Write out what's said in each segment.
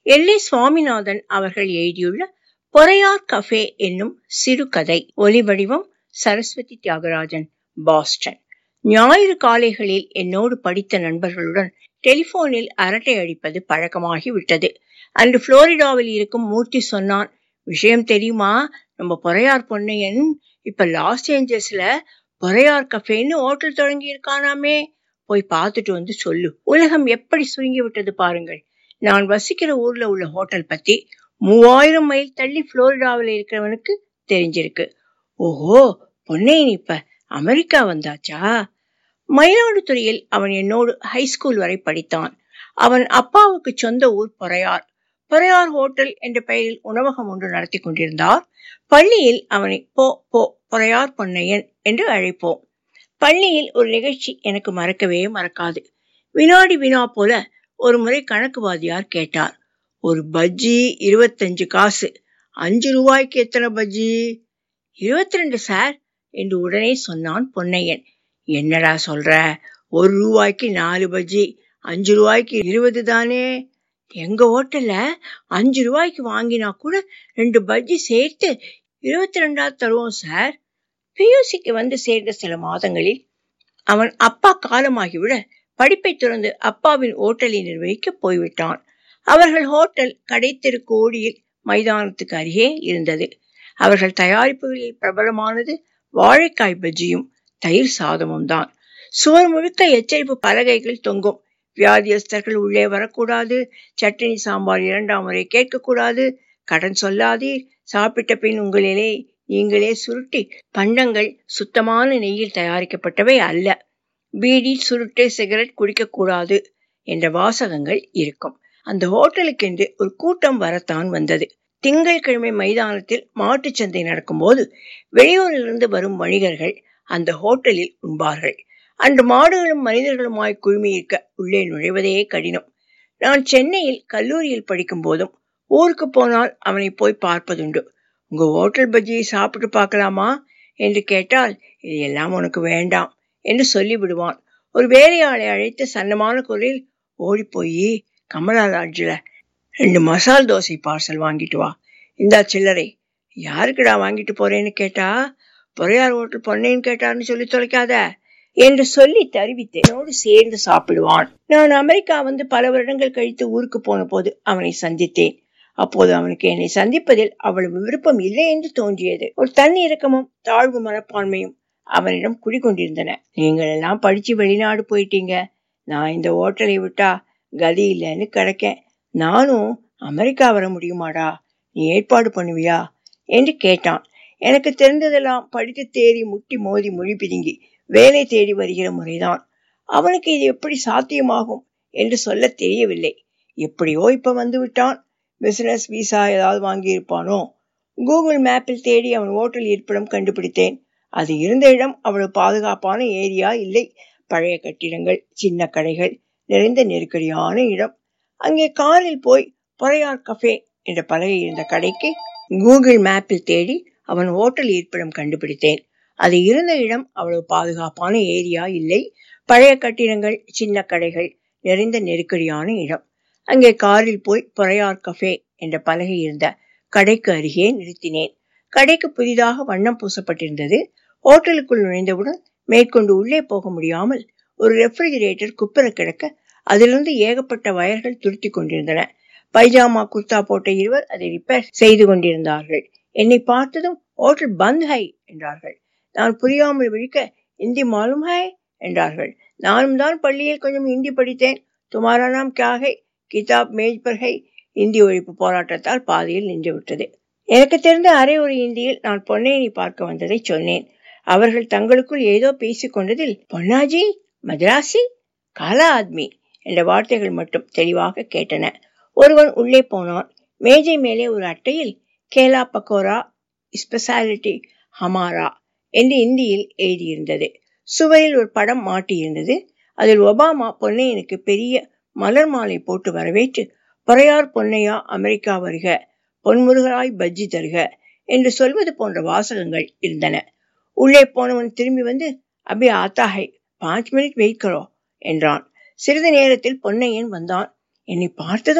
L A Swaminathan அவர்கள் எழுதியுள்ள Poraiyar cafe என்னும் சிறுகதை ஒலிவடிவம் சரஸ்வதி தியாகராஜன் பாஸ்டன் ஞாயிறு காலைகளில் என்னோடு படித்த நண்பர்களுடன் டெலிபோனில் அரட்டை அடிப்பது பழக்கமாகி விட்டது அன்று புளோரிடாவில் இருக்கும் மூர்த்தி சொன்னான் விஷயம் தெரியுமா நம்ம பொறையார் பொன்னையன் இப்ப லாஸ் ஏஞ்சல்ஸ்ல பொறையார் கஃபேன்னு ஹோட்டல் தொடங்கி இருக்கானாமே போய் பார்த்துட்டு வந்து சொல்லு உலகம் எப்படி சுருங்கி விட்டது பாருங்கள் நான் வசிக்கிற ஊர்ல உள்ள ஹோட்டல் பத்தி மூவாயிரம் மைல் தள்ளி புளோரிடாவில் இருக்கிறவனுக்கு தெரிஞ்சிருக்கு ஓஹோ பொன்னையன் இப்ப அமெரிக்கா வந்தாச்சா மயிலாடுதுறையில் அவன் என்னோடு ஹைஸ்கூல் வரை படித்தான் அவன் அப்பாவுக்கு சொந்த ஊர் பொறையார் பொறையார் ஹோட்டல் என்ற பெயரில் உணவகம் ஒன்று நடத்தி கொண்டிருந்தார் பள்ளியில் அவனை போ போ பொறையார் பொன்னையன் என்று அழைப்போம் பள்ளியில் ஒரு நிகழ்ச்சி எனக்கு மறக்கவே மறக்காது வினாடி வினா போல ஒரு முறை கணக்கு வாதியார் கேட்டார் ஒரு பஜ்ஜி இருபத்தஞ்சு காசு அஞ்சு ரூபாய்க்கு எத்தனை பஜ்ஜி இருபத்தி ரெண்டு சார் என்று உடனே சொன்னான் பொன்னையன் என்னடா சொல்ற ஒரு ரூபாய்க்கு நாலு பஜ்ஜி அஞ்சு ரூபாய்க்கு இருபது தானே எங்க ஹோட்டல்ல அஞ்சு ரூபாய்க்கு வாங்கினா கூட ரெண்டு பஜ்ஜி சேர்த்து இருபத்தி ரெண்டா தருவோம் சார் பியூசிக்கு வந்து சேர்ந்த சில மாதங்களில் அவன் அப்பா காலமாகிவிட படிப்பை துறந்து அப்பாவின் ஓட்டலை நிர்வகிக்க போய்விட்டான் அவர்கள் ஹோட்டல் கடைத்தெரு கோடியில் மைதானத்துக்கு அருகே இருந்தது அவர்கள் தயாரிப்புகளில் பிரபலமானது வாழைக்காய் பஜ்ஜியும் தயிர் சாதமும் தான் சுவர் முழுக்க எச்சரிப்பு பலகைகள் தொங்கும் வியாதியஸ்தர்கள் உள்ளே வரக்கூடாது சட்னி சாம்பார் இரண்டாம் முறை கேட்கக்கூடாது கடன் சொல்லாதீர் சாப்பிட்ட பின் உங்களிலே நீங்களே சுருட்டி பண்டங்கள் சுத்தமான நெய்யில் தயாரிக்கப்பட்டவை அல்ல பீடி சுருட்டு சிகரெட் குடிக்கக்கூடாது என்ற வாசகங்கள் இருக்கும் அந்த ஹோட்டலுக்கென்று ஒரு கூட்டம் வரத்தான் வந்தது திங்கட்கிழமை மைதானத்தில் மாட்டுச் சந்தை நடக்கும்போது வெளியூரிலிருந்து வரும் வணிகர்கள் அந்த ஹோட்டலில் உண்பார்கள் அன்று மாடுகளும் மனிதர்களுமாய் குழுமியிருக்க உள்ளே நுழைவதே கடினம் நான் சென்னையில் கல்லூரியில் படிக்கும் போதும் ஊருக்கு போனால் அவனை போய் பார்ப்பதுண்டு உங்க ஹோட்டல் பஜ்ஜியை சாப்பிட்டு பார்க்கலாமா என்று கேட்டால் இது எல்லாம் உனக்கு வேண்டாம் என்று சொல்லி விடுவான் ஒரு வேலையாளை அழைத்து சன்னமான குரலில் ஓடி போய் கமலா லாட்ஜில் ரெண்டு மசால் தோசை பார்சல் வாங்கிட்டு வா இந்தா சில்லறை யாருக்குடா வாங்கிட்டு போறேன்னு கேட்டா பொறையார் ஹோட்டல் பொன்னேன்னு கேட்டார்னு சொல்லி தொலைக்காத என்று சொல்லி தருவித்தேனோடு சேர்ந்து சாப்பிடுவான் நான் அமெரிக்கா வந்து பல வருடங்கள் கழித்து ஊருக்கு போன போது அவனை சந்தித்தேன் அப்போது அவனுக்கு என்னை சந்திப்பதில் அவ்வளவு விருப்பம் இல்லை என்று தோன்றியது ஒரு தன் இறக்கமும் தாழ்வு மனப்பான்மையும் அவனிடம் குடிக்கொண்டிருந்தன நீங்கள் எல்லாம் படிச்சு வெளிநாடு போயிட்டீங்க நான் இந்த ஓட்டலை விட்டா கதி இல்லைன்னு கிடக்கேன் நானும் அமெரிக்கா வர முடியுமாடா நீ ஏற்பாடு பண்ணுவியா என்று கேட்டான் எனக்கு தெரிந்ததெல்லாம் படித்து தேறி முட்டி மோதி மொழி பிதுங்கி வேலை தேடி வருகிற முறைதான் அவனுக்கு இது எப்படி சாத்தியமாகும் என்று சொல்ல தெரியவில்லை எப்படியோ இப்ப வந்து விட்டான் பிசினஸ் விசா ஏதாவது வாங்கியிருப்பானோ கூகுள் மேப்பில் தேடி அவன் ஓட்டல் இருப்பிடம் கண்டுபிடித்தேன் அது இருந்த இடம் அவ்வளவு பாதுகாப்பான ஏரியா இல்லை பழைய கட்டிடங்கள் சின்ன கடைகள் நிறைந்த நெருக்கடியான இடம் அங்கே காரில் போய் பொறையார் கஃபே என்ற பலகை இருந்த கடைக்கு கூகுள் மேப்பில் தேடி அவன் ஹோட்டல் இருப்பிடம் கண்டுபிடித்தேன் அது இருந்த இடம் அவ்வளவு பாதுகாப்பான ஏரியா இல்லை பழைய கட்டிடங்கள் சின்ன கடைகள் நிறைந்த நெருக்கடியான இடம் அங்கே காரில் போய் பொறையார் கஃபே என்ற பலகை இருந்த கடைக்கு அருகே நிறுத்தினேன் கடைக்கு புதிதாக வண்ணம் பூசப்பட்டிருந்தது ஹோட்டலுக்குள் நுழைந்தவுடன் மேற்கொண்டு உள்ளே போக முடியாமல் ஒரு ரெஃப்ரிஜிரேட்டர் குப்புற கிடக்க அதிலிருந்து ஏகப்பட்ட வயர்கள் துருத்தி கொண்டிருந்தன பைஜாமா குர்தா போட்ட இருவர் அதை ரிப்பேர் செய்து கொண்டிருந்தார்கள் என்னை பார்த்ததும் ஹோட்டல் பந்த் ஹை என்றார்கள் நான் புரியாமல் விழிக்க இந்தி மாலும் ஹை என்றார்கள் நானும் தான் பள்ளியில் கொஞ்சம் ஹிந்தி படித்தேன் துமாரா நாம் கியாகை கிதாப் மேஜ் பர் ஹை இந்தி ஒழிப்பு போராட்டத்தால் பாதியில் நின்று விட்டது எனக்கு தெரிந்த அரை ஒரு இந்தியில் நான் பொன்னையனை பார்க்க வந்ததை சொன்னேன் அவர்கள் தங்களுக்குள் ஏதோ பேசிக் கொண்டதில் பொன்னாஜி மദ്രാசி காலா ஆத்மி என்ற வார்த்தைகள் மட்டும் தெளிவாக கேட்டன ஒருவன் உள்ளே போனான் மேஜை மேலே ஒரு அட்டையில் கேலா பக்கோரா ஸ்பெஷாலிட்டி ஹமாரா என்று இந்தியில் எழுதியிருந்தது சுவரில் ஒரு படம் மாட்டியிருந்தது அதில் ஒபாமா பொன்னையனுக்கு பெரிய மலர் மாலை போட்டு வரவேற்று பொறையார் பொன்னையா அமெரிக்கா வருக பொன்முருகராய் பஜ்ஜி தருக என்று சொல்வது போன்ற வாசகங்கள் இருந்தன உள்ளே போனவன் திரும்பி வந்து அபி ஆத்தா ஹை பாஞ்ச் மினிட் வெயிட் கரோ என்றான் சிறிது நேரத்தில் பொன்னையன் வந்தான் என்னை பார்த்ததும்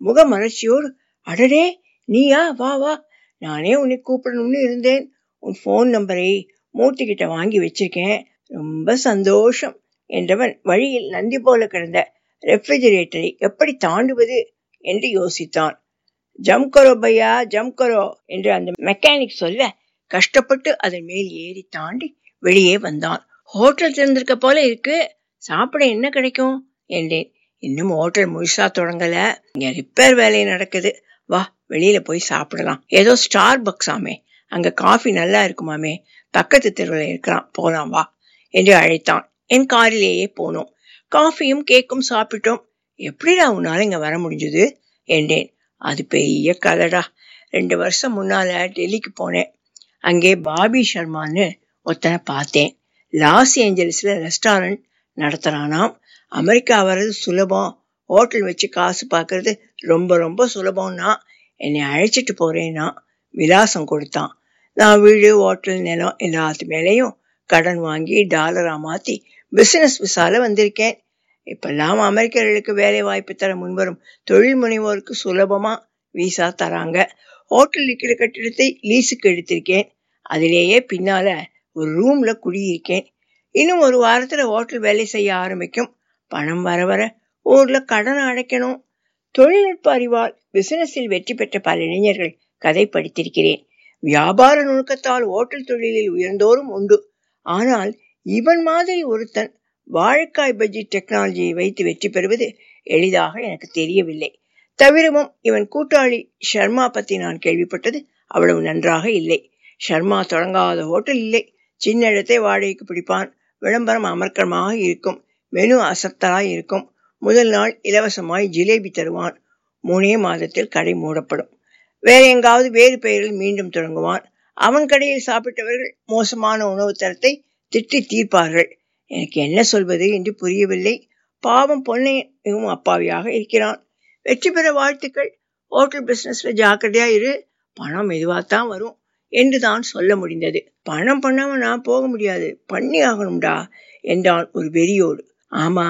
முகமலர்ச்சியோடு அடடே நீயா வா வா நானே உன்னை கூப்பிடணும்னு இருந்தேன் உன் ஃபோன் நம்பரை மூர்த்திக்கிட்ட வாங்கி வச்சிருக்கேன் ரொம்ப சந்தோஷம் என்றவன் வழியில் நந்தி போல கிடந்த ரெஃப்ரிஜரேட்டரை எப்படி தாண்டுவது என்று யோசித்தான் ஜம் கரோ பையா ஜம் கரோ என்று அந்த மெக்கானிக் சொல்ல கஷ்டப்பட்டு அதன் மேல் ஏறி தாண்டி வெளியே வந்தான் ஹோட்டல் திறந்திருக்க போல இருக்கு சாப்பிட என்ன கிடைக்கும் என்றேன் இன்னும் ஹோட்டல் முழுசா தொடங்கல இங்க ரிப்பேர் வேலை நடக்குது வா வெளியில போய் சாப்பிடலாம் ஏதோ ஸ்டார் பக்ஸாமே அங்க காஃபி நல்லா இருக்குமாமே பக்கத்து தெருவில் இருக்கிறான் போலாம் வா என்று அழைத்தான் என் காரிலேயே போனோம் காஃபியும் கேக்கும் சாப்பிட்டோம் எப்படிடா உன்னால இங்க வர முடிஞ்சது என்றேன் அது பெரிய கதடா ரெண்டு வருஷம் முன்னால டெல்லிக்கு போனேன் அங்கே பாபி சர்மான்னு ஒருத்தனை பார்த்தேன் லாஸ் ஏஞ்சல்ஸ்ல ரெஸ்டாரண்ட் நடத்துறானாம் அமெரிக்கா வர்றது சுலபம் ஹோட்டல் வச்சு காசு பார்க்கறது ரொம்ப ரொம்ப சுலபம்னா என்னை அழைச்சிட்டு போறேன்னா விலாசம் கொடுத்தான் நான் வீடு ஹோட்டல் நிலம் எல்லாத்து மேலேயும் கடன் வாங்கி டாலரா மாத்தி பிசினஸ் விசால வந்திருக்கேன் இப்பெல்லாம் அமெரிக்கர்களுக்கு வேலை வாய்ப்பு தர முன்வரும் தொழில் முனைவோருக்கு சுலபமா விசா தராங்க ஹோட்டல் இருக்கிற கட்டிடத்தை லீஸுக்கு எடுத்திருக்கேன் அதிலேயே பின்னால ஒரு ரூம்ல குடியிருக்கேன் இன்னும் ஒரு வாரத்துல ஹோட்டல் வேலை செய்ய ஆரம்பிக்கும் பணம் வர வர ஊர்ல கடன் அடைக்கணும் தொழில்நுட்ப அறிவால் பிசினஸில் வெற்றி பெற்ற பல இளைஞர்கள் கதை படித்திருக்கிறேன் வியாபார நுணுக்கத்தால் ஓட்டல் தொழிலில் உயர்ந்தோரும் உண்டு ஆனால் இவன் மாதிரி ஒருத்தன் வாழைக்காய் பஜ்ஜி டெக்னாலஜியை வைத்து வெற்றி பெறுவது எளிதாக எனக்கு தெரியவில்லை தவிரவும் இவன் கூட்டாளி ஷர்மா பத்தி நான் கேள்விப்பட்டது அவ்வளவு நன்றாக இல்லை ஷர்மா தொடங்காத ஹோட்டல் இல்லை சின்ன இடத்தை வாடகைக்கு பிடிப்பான் விளம்பரம் அமர்க்கமாக இருக்கும் மெனு அசத்தலாய் இருக்கும் முதல் நாள் இலவசமாய் ஜிலேபி தருவான் மூணே மாதத்தில் கடை மூடப்படும் வேற எங்காவது வேறு பெயரில் மீண்டும் தொடங்குவான் அவன் கடையில் சாப்பிட்டவர்கள் மோசமான உணவு தரத்தை திட்டி தீர்ப்பார்கள் எனக்கு என்ன சொல்வது என்று புரியவில்லை பாவம் பொன்னையும் அப்பாவியாக இருக்கிறான் வெற்றி பெற வாழ்த்துக்கள் ஹோட்டல் பிசினஸ்ல ஜாக்கிரதையா இரு பணம் மெதுவாத்தான் வரும் என்று தான் சொல்ல முடிந்தது பணம் பண்ணாம நான் போக முடியாது பண்ணி ஆகணும்டா என்றான் ஒரு வெறியோடு ஆமா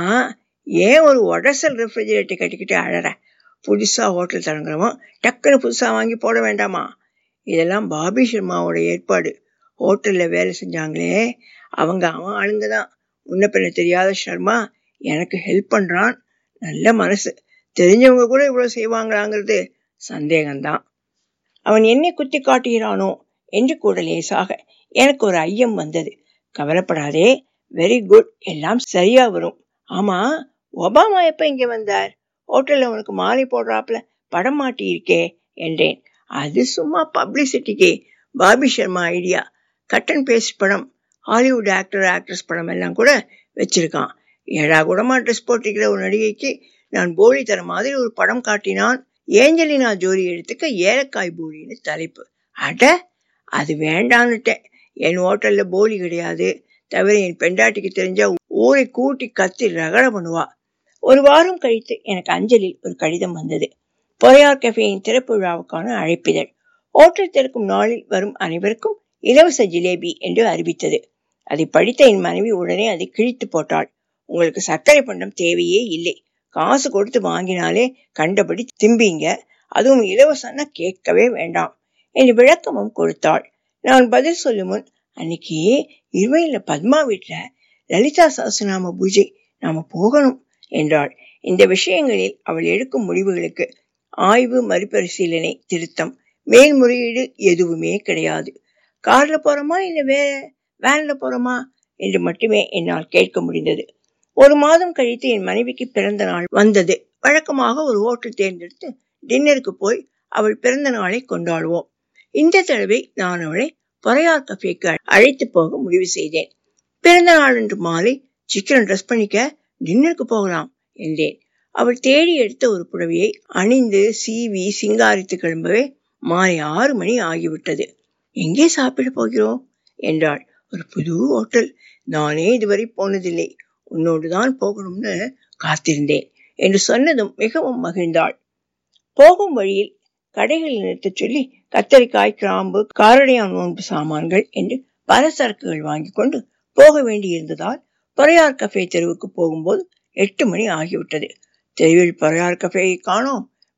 ஏன் ஒரு உடசல் ரெஃப்ரிஜரேட்டர் கட்டிக்கிட்டு அழற புதுசா ஹோட்டல் தொடங்குறவன் டக்குன்னு புதுசா வாங்கி போட வேண்டாமா இதெல்லாம் பாபி சர்மாவோட ஏற்பாடு ஹோட்டல்ல வேலை செஞ்சாங்களே அவங்க அவன் ஆளுங்க தான் முன்ன பின்ன தெரியாத சர்மா எனக்கு ஹெல்ப் பண்றான் நல்ல மனசு தெரிஞ்சவங்க கூட இவ்வளவு செய்வாங்களாங்கிறது சந்தேகம்தான் அவன் என்னை குத்தி காட்டுகிறானோ என்று கூட லேசாக எனக்கு ஒரு ஐயம் வந்தது கவலைப்படாதே வெரி குட் எல்லாம் சரியா வரும் ஆமா ஒபாமா எப்ப இங்க வந்தார் ஹோட்டல்ல உனக்கு மாலை போடுறாப்புல படம் மாட்டி இருக்கே என்றேன் அது சும்மா பப்ளிசிட்டிக்கு Bobby Sharma idea cut and paste படம் ஹாலிவுட் ஆக்டர் ஆக்ட்ரஸ் படம் எல்லாம் கூட வச்சிருக்கான் ஏழா கூடமா ட்ரெஸ் போட்டிருக்கிற ஒரு நடிகைக்கு நான் போலி தர மாதிரி ஒரு படம் காட்டினான் ஏஞ்சலினா ஜோலி எடுத்துக்க ஏலக்காய் போலின்னு தலைப்பு அட அது வேண்டான்னுட்டேன் என் ஹோட்டல்ல போலி கிடையாது தவிர என் பெண்டாட்டிக்கு தெரிஞ்சா ஊரை கூட்டி கத்தி ரகட பண்ணுவா ஒரு வாரம் கழித்து எனக்கு அஞ்சலில் ஒரு கடிதம் வந்தது பொறையார் கஃபேயின் திறப்பு விழாவுக்கான அழைப்பிதழ் ஹோட்டல் திறக்கும் நாளில் வரும் அனைவருக்கும் இலவச ஜிலேபி என்று அறிவித்தது அதை படித்த என் மனைவி உடனே அதை கிழித்து போட்டாள் உங்களுக்கு சர்க்கரை பண்டம் தேவையே இல்லை காசு கொடுத்து வாங்கினாலே கண்டபடி திம்பிங்க அதுவும் இலவசம்னா கேட்கவே வேண்டாம் என்று விளக்கமும் கொடுத்தாள் நான் பதில் சொல்லும் முன் அன்னைக்கு இருவையில பத்மா வீட்டுல லலிதா சஹஸ்ரநாம பூஜை நாம போகணும் என்றாள் இந்த விஷயங்களில் அவள் எடுக்கும் முடிவுகளுக்கு ஆய்வு மறுபரிசீலனை திருத்தம் மேல்முறையீடு எதுவுமே கிடையாது கார்ல போறோமா இல்ல வேற வேன்ல போறோமா என்று மட்டுமே என்னால் கேட்க முடிந்தது ஒரு மாதம் கழித்து என் மனைவிக்கு பிறந்த நாள் வந்தது வழக்கமாக ஒரு ஹோட்டல் தேர்ந்தெடுத்து டின்னருக்கு போய் அவள் பிறந்த நாளை கொண்டாடுவோம் இந்த தடவை நான் அவளை பொறையார் கஃபேக்கு அழைத்து போக முடிவு செய்தேன் பிறந்த நாள் அன்று மாலை சிக்கன் ட்ரெஸ் பண்ணிக்க டின்னருக்கு போகலாம் என்றேன் அவள் தேடி எடுத்த ஒரு புடவையை அணிந்து சீவி சிங்காரித்து கிளம்பவே மாலை ஆறு மணி ஆகிவிட்டது எங்கே சாப்பிட போகிறோம் என்றாள் ஒரு புது ஹோட்டல் நானே இதுவரை போனதில்லை உன்னோடு தான் போகணும்னு காத்திருந்தேன் என்று சொன்னதும் மிகவும் மகிழ்ந்தாள் போகும் வழியில் கடைகளில் நிறுத்தச் சொல்லி கத்தரிக்காய் கிராம்பு காரடையான் நோன்பு சாமான்கள் என்று பல சரக்குகள் வாங்கி கொண்டு போக வேண்டியிருந்ததால் பொறையார் கஃபே தெருவுக்கு போகும்போது எட்டு மணி ஆகிவிட்டது தெருவில் பொறையார் கஃபேயை காணோம்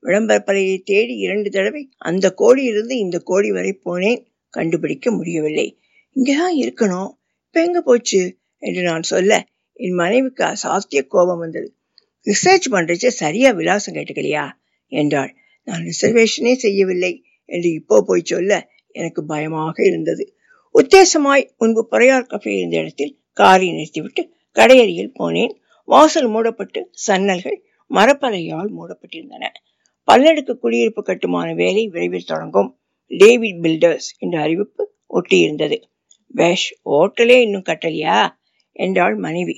விளம்பர பலையை தேடி இரண்டு தடவை அந்த கோடியிலிருந்து இந்த கோடி வரை போனேன் கண்டுபிடிக்க முடியவில்லை இங்கதான் இருக்கணும் இப்ப எங்க போச்சு என்று நான் சொல்ல என் மனைவிக்கு அசாத்திய கோபம் வந்தது ரிசர்ச் பண்றச்ச சரியா விலாசம் கேட்டுக்கலையா என்றாள் நான் ரிசர்வேஷனே செய்யவில்லை என்று இப்போ போய் சொல்ல எனக்கு பயமாக இருந்தது உத்தேசமாய் முன்பு பொறையார் கஃபே இருந்த இடத்தில் காரை நிறுத்திவிட்டு கடையறியில் போனேன் வாசல் மூடப்பட்டு சன்னல்கள் மரப்பலையால் மூடப்பட்டிருந்தன பல்லடுக்கு குடியிருப்பு கட்டுமான வேலை விரைவில் தொடங்கும் டேவிட் பில்டர்ஸ் என்ற அறிவிப்பு ஒட்டியிருந்தது பேஷ் ஹோட்டலே இன்னும் கட்டலையா என்றாள் மனைவி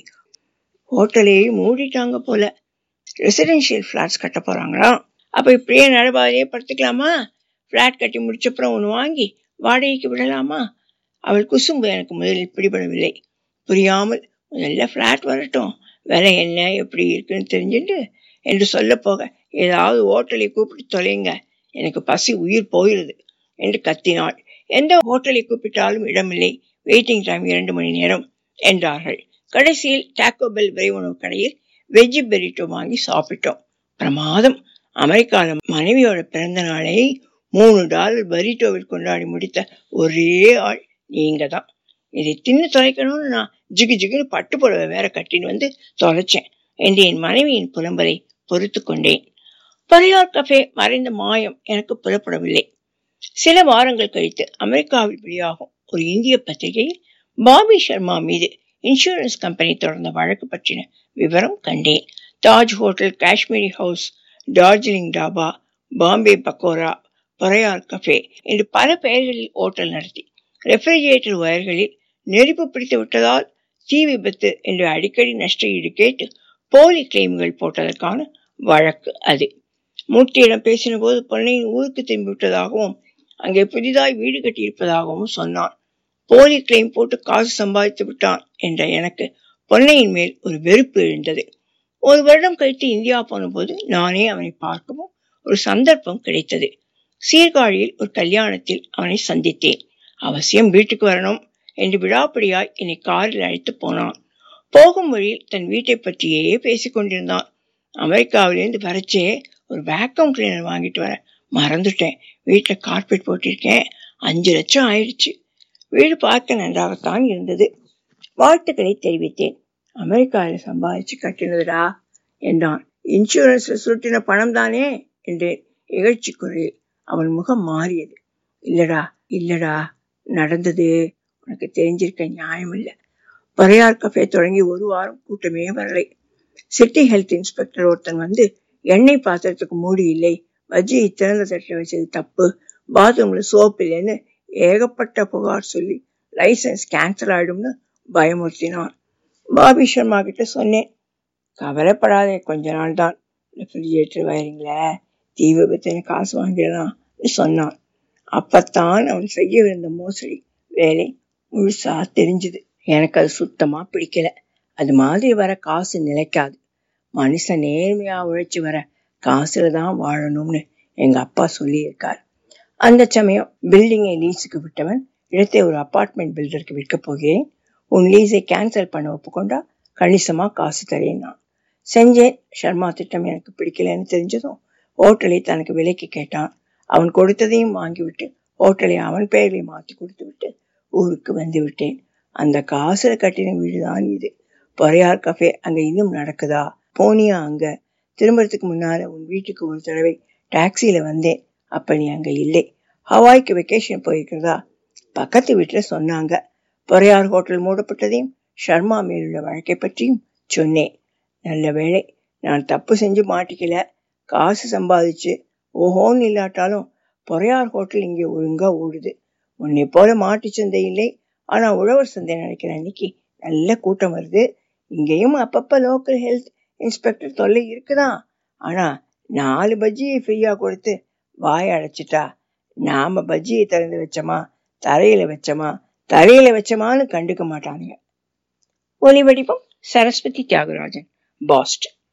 ஹோட்டலே மூடிட்டாங்க போல ரெசிடென்ஷியல் ஃபிளாட்ஸ் கட்ட போறாங்களாம் அப்ப இப்படியே நடுபாதையே படுத்துக்கலாமா ஃபிளாட் கட்டி முடிச்சப்புறம் ஒன்று வாங்கி வாடகைக்கு விடலாமா அவள் குசும்பு எனக்கு முதலில் பிடிபடவில்லை புரியாமல் முதல்ல ஃபிளாட் வரட்டும் விலை என்ன எப்படி இருக்குன்னு தெரிஞ்சுட்டு என்று சொல்ல போக ஏதாவது ஹோட்டலை கூப்பிட்டு தொலைங்க எனக்கு பசி உயிர் போயிடுது என்று கத்தினாள் எந்த ஹோட்டலை கூப்பிட்டாலும் இடமில்லை வெயிட்டிங் டைம் இரண்டு மணி நேரம் என்றார்கள் கடைசியில் டாக்கோ பெல் விரைவுணவு கடையில் வெஜ்ஜி பெரிட்டோ வாங்கி சாப்பிட்டோம் பிரமாதம் அமெரிக்காவில் மனைவியோட பிறந்த நாளை மூணு டாலர் பரிட்டோவில் கொண்டாடி முடித்த ஒரே ஆள் நீங்க தான் இதை தின்னு தொலைக்கணும்னு நான் ஜிகு ஜிகுன்னு பட்டு புடவை வேற கட்டின்னு வந்து தொலைச்சேன் என்று என் மனைவியின் புலம்பலை பொறுத்து கொண்டேன் பரியார் கஃபே மறைந்த மாயம் எனக்கு புலப்படவில்லை சில வாரங்கள் கழித்து அமெரிக்காவில் வெளியாகும் ஒரு இந்திய பத்திரிகையில் பாபி சர்மா மீது இன்சூரன்ஸ் கம்பெனி தொடர்ந்த வழக்கு பற்றின விவரம் கண்டேன் Taj hotel Kashmiri house Darjeeling dhaba Bombay pakora Poraiyar cafe என்று பல பெயர்களில் ஓட்டல் நடத்தி ரெஃப்ரிஜிரேட்டர் ஒயர்களில் நெருப்பு பிடித்து விட்டதால் தீ விபத்து என்று அடிக்கடி நஷ்ட ஈடு கேட்டு போலி கிளைம்கள் போட்டதற்கான வழக்கு அது மூர்த்தியிடம் பேசின போது பொன்னையின் ஊருக்கு திரும்பி விட்டதாகவும் அங்கே புதிதாய் வீடு கட்டியிருப்பதாகவும் சொன்னான் போலி கிளைம் போட்டு காசு சம்பாதித்து விட்டான் என்ற எனக்கு பொன்னையின் மேல் ஒரு வெறுப்பு எழுந்தது ஒரு வருடம் கழித்து இந்தியா போன போது நானே அவனை பார்க்கவும் ஒரு சந்தர்ப்பம் கிடைத்தது சீர்காழியில் ஒரு கல்யாணத்தில் அவனை சந்தித்தேன் அவசியம் வீட்டுக்கு வரணும் என்று விடாப்பிடியாய் என்னை காரில் அழைத்து போனான் போகும் வழியில் தன் வீட்டை பற்றியே பேசிக் கொண்டிருந்தான் அமெரிக்காவிலிருந்து வரச்சே ஒரு வேக்கம் கிளீனர் வாங்கிட்டு வர மறந்துட்டேன் வீட்டுல கார்பெட் போட்டிருக்கேன் அஞ்சு லட்சம் ஆயிடுச்சு வீடு பார்க்க நன்றாகத்தான் இருந்தது வாழ்த்துக்களை தெரிவித்தேன் அமெரிக்காவில் சம்பாதிச்சு கட்டினதுடா என்றான் இன்சூரன்ஸ்ல சுருட்டின பணம் தானே என்றேன் இகழ்ச்சி குரலில் அவன் முகம் மாறியது இல்லடா இல்லடா நடந்தது உனக்கு தெரிஞ்சிருக்க நியாயம் இல்லை பறையார் கஃபே தொடங்கி ஒரு வாரம் கூட்டமே வரலை சிட்டி ஹெல்த் இன்ஸ்பெக்டர் ஒருத்தன் வந்து எண்ணெய் பாத்திரத்துக்கு மூடி இல்லை வஜ்ஜி திறந்த தட்டில் வச்சது தப்பு பாத்ரூம்ல சோப் இல்லைன்னு ஏகப்பட்ட புகார் சொல்லி லைசன்ஸ் கேன்சல் ஆயிடும்னு பயமுறுத்தினான் பாபி சர்மா கிட்ட சொன்னேன் கவலைப்படாதே கொஞ்ச நாள் தான் ரெஃப்ரிஜிரேட்டர் வயரிங்ல தீ விபத்துன்னு காசு வாங்கிடலாம் சொன்னான் அப்பத்தான் அவன் செய்யவிருந்த மோசடி வேலை முழுசா தெரிஞ்சுது எனக்கு அது சுத்தமா பிடிக்கல அது மாதிரி வர காசு நிலைக்காது மனுஷன் நேர்மையா உழைச்சு வர காசுல தான் வாழணும்னு எங்க அப்பா சொல்லியிருக்கார் அந்த சமயம் பில்டிங்கை லீஸுக்கு விட்டவன் இடத்தை ஒரு அபார்ட்மெண்ட் பில்டருக்கு விற்க போகிறேன் உன் லீஸை கேன்சல் பண்ண ஒப்புக்கொண்டா கணிசமா காசு தரேன் நான் செஞ்சேன் ஷர்மா திட்டம் எனக்கு பிடிக்கலன்னு தெரிஞ்சதும் ஹோட்டலை தனக்கு விலைக்கு கேட்டான் அவன் கொடுத்ததையும் வாங்கிவிட்டு ஹோட்டலை அவன் பெயரில் மாற்றி கொடுத்து விட்டு ஊருக்கு வந்து விட்டேன் அந்த காசுல கட்டின வீடுதான் இது பொறையார் கஃபே அங்க இன்னும் நடக்குதா போனியா அங்க திரும்பறதுக்கு முன்னால உன் வீட்டுக்கு ஒரு தடவை டாக்ஸியில வந்தேன் அப்ப நீ அங்க இல்லை ஹவாய்க்கு வெக்கேஷன் போயிருக்கிறதா பக்கத்து வீட்டுல சொன்னாங்க பொறையார் ஹோட்டல் மூடப்பட்டதையும் ஷர்மா மேலுள்ள வழக்கை பற்றியும் சொன்னேன் நல்ல வேளை நான் தப்பு செஞ்சு மாட்டிக்கல காசு சம்பாதிச்சு ஓஹோன்னு இல்லாட்டாலும் பொறையார் ஹோட்டல் இங்கே ஒழுங்கா ஓடுது உன்னை போல மாட்டு சந்தை இல்லை ஆனா உழவர் சந்தை நடக்கிற அன்னைக்கு நல்ல கூட்டம் வருது இங்கேயும் அப்பப்ப லோக்கல் ஹெல்த் இன்ஸ்பெக்டர் தொல்லை இருக்குதான் ஆனா நாலு பஜ்ஜியை ஃப்ரீயா கொடுத்து வாய அடைச்சிட்டா நாம பஜ்ஜியை திறந்து வச்சோமா தரையில வச்சோமா தரையில வச்சோமான்னு கண்டுக்க மாட்டானுங்க ஒலி வடிவம் சரஸ்வதி தியாகராஜன் பாஸ்டன்